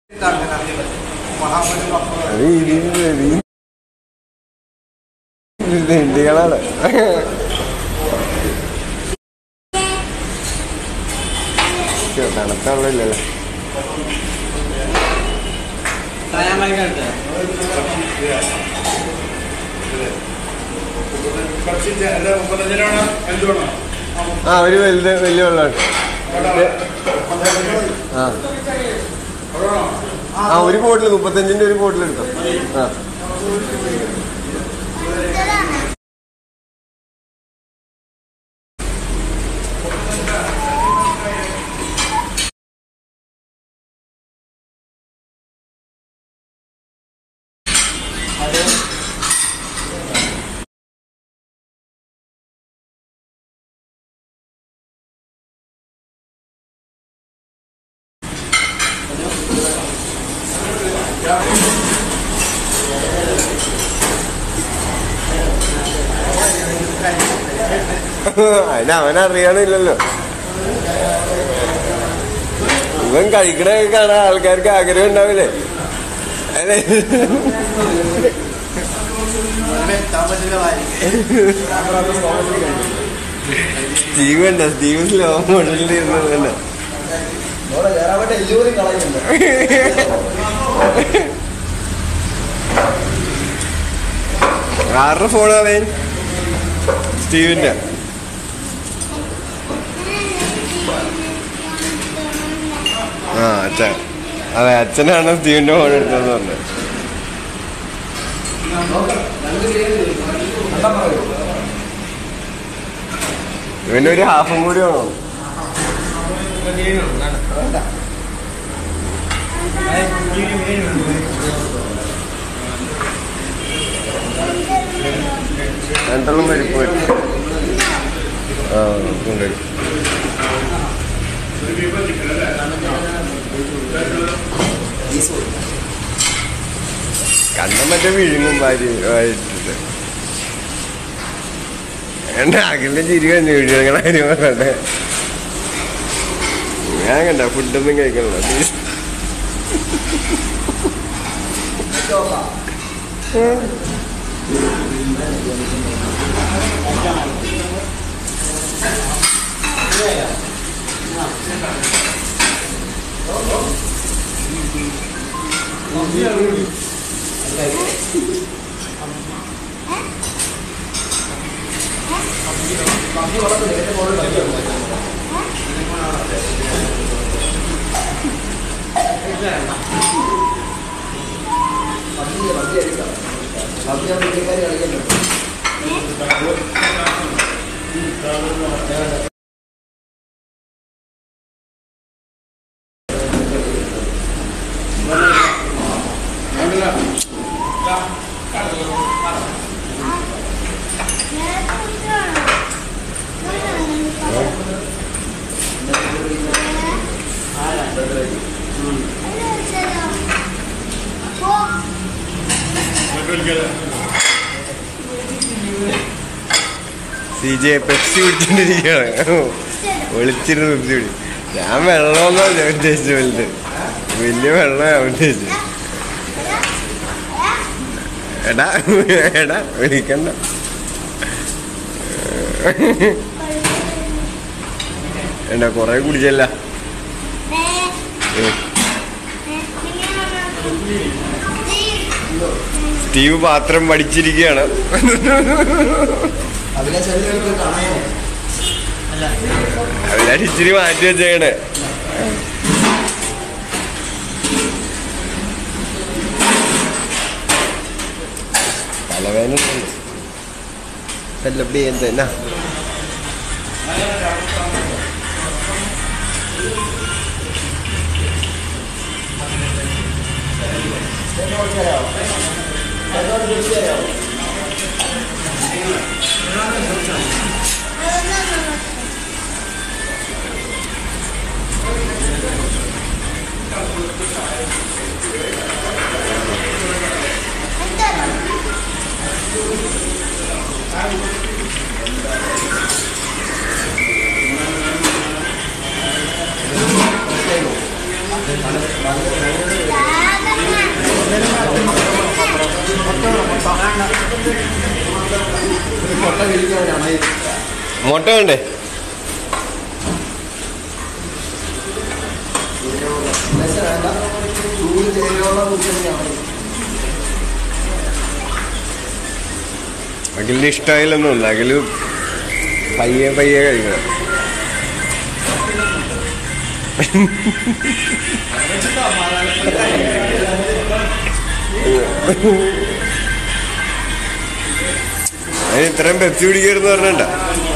അത് ഇതിന്റെ ഇന്ത്യകളാണ് തണുത്തുള്ളല്ലോ ആ ഒരു വലുത് വലിയ വെള്ളമാണ് ആ ആ ഒരു ബോട്ടിൽ മുപ്പത്തഞ്ചിന്റെ ഒരു ബോട്ടിൽ എടുത്തോ ആ അതിന് അവൻ അറിയണില്ലല്ലോ ഇവൻ കഴിക്കണൊക്കെ കാണാൻ ആൾക്കാർക്ക് ആഗ്രഹം ഉണ്ടാവില്ലേ അല്ലേ സ്റ്റീവ് ഉണ്ടോ സ്റ്റീവ് സ്ലോ മോഡലിൽ ഇരുന്നുണ്ട് ആരുടെ ഫോണാ അവൻ സ്റ്റീവിന്റെ ആ അച്ഛൻ അതെ അച്ഛനാണ് സ്റ്റീവിന്റെ ഫോൺ എടുത്തതെന്ന് പറഞ്ഞത് ഇവനൊരു ഹാഫും കൂടി വേണോ രണ്ടെണ്ണം പരിപ്പ് വരും ആ കൊണ്ടുവരും കണ്ണം മറ്റേ വിഴുങ്ങും ഭാര്യ വായിട്ടിട്ട് എന്റെ അകലിന്റെ ചിരി കഴിഞ്ഞു വിഴുങ്ങണ കാര്യം പറയണ്ടേ ഞാൻ കണ്ട ഫുഡൊന്നും കഴിക്കണില്ല please. സി ജെ പെപ്സി കുടിച്ചോണ്ടിരിക്കുകയാണ് ഒളിച്ചിരുന്ന് പെപ്സി കുടി ഞാൻ വെള്ളമെന്നാ ഞാൻ ഉദ്ദേശിച്ചു വലുത് വലിയ വെള്ളം ഞാൻ ഉദ്ദേശിച്ചു എടാ എടാ വിളിക്കണ്ട എന്താ കൊറേ കുടിച്ചല്ല സ്റ്റീവ് പാത്രം പഠിച്ചിരിക്കുകയാണ് അവരടിച്ചിരി മാറ്റി വെച്ചേക്കണേ തലവേദന എല്ലാം എന്തെന്നാ Thank മുട്ട വേണ്ടേ അഖിലിന് ഇഷ്ടമായില്ലൊന്നുമില്ല അഖില് പയ്യെ പയ്യെ കഴിക്കണം അതിന് ഇത്രയും പെപ്സി പിടിക്കരുന്ന് പറഞ്ഞണ്ട